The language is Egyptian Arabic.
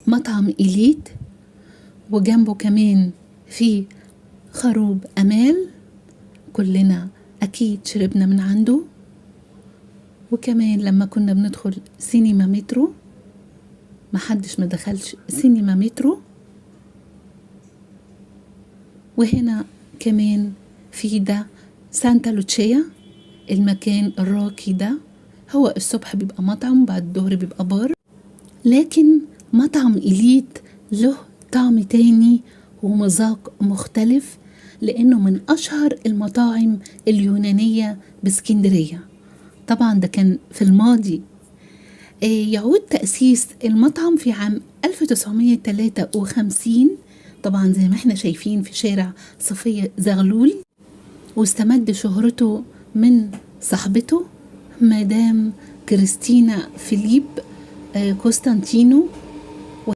مطعم إليت وجنبه كمان في خروب أمال كلنا أكيد شربنا من عنده وكمان لما كنا بندخل سينما مترو محدش ما دخلش سينما مترو وهنا كمان في ده سانتا لوتشيا المكان الراقي ده هو الصبح بيبقى مطعم بعد الظهر بيبقى بار لكن مطعم إليت له طعم تاني ومذاق مختلف لأنه من أشهر المطاعم اليونانية باسكندرية طبعا ده كان في الماضي آه، يعود تأسيس المطعم في عام 1953 طبعا زي ما احنا شايفين في شارع صفية زغلول واستمد شهرته من صاحبته مدام كريستينا فيليب آه، كوستانتينو